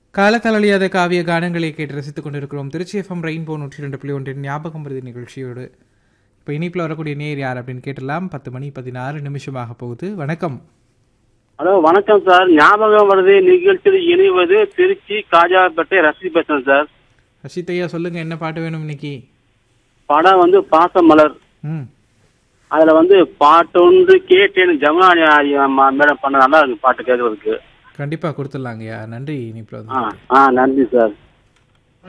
காலத்தளழியாத காவிய கானங்களை கேட்டு ரசித்துக் கொண்டிருக்கிறோம் திருச்சி எஃப்எம் ரெயின்போ நூற்றி ரெண்டு புள்ளி ஒன்றின் ஞாபகம் வருது நிகழ்ச்சியோடு இப்போ இனிப்பில் வரக்கூடிய நேர் யார் அப்படின்னு கேட்டலாம் பத்து மணி பதினாறு நிமிஷமாக போகுது வணக்கம் ஹலோ வணக்கம் சார் ஞாபகம் வருது நிகழ்ச்சியில் இணைவது திருச்சி காஜாப்பேட்டை ரசி பேசுறேன் சார் ரஷித் ஐயா சொல்லுங்க என்ன பாட்டு வேணும் இன்னைக்கு படம் வந்து பாசமலர் ம் அதுல வந்து பாட்டொன்று கேட்டேன் ஜமுனானி மேடம் பண்ண நல்லா இருக்கு பாட்டு கேட்கறதுக்கு கண்டிப்பாக கொடுத்துடலாங்கய்யா நன்றி இனிப்பில் ஆ வந்து ஆ நன்றி சார்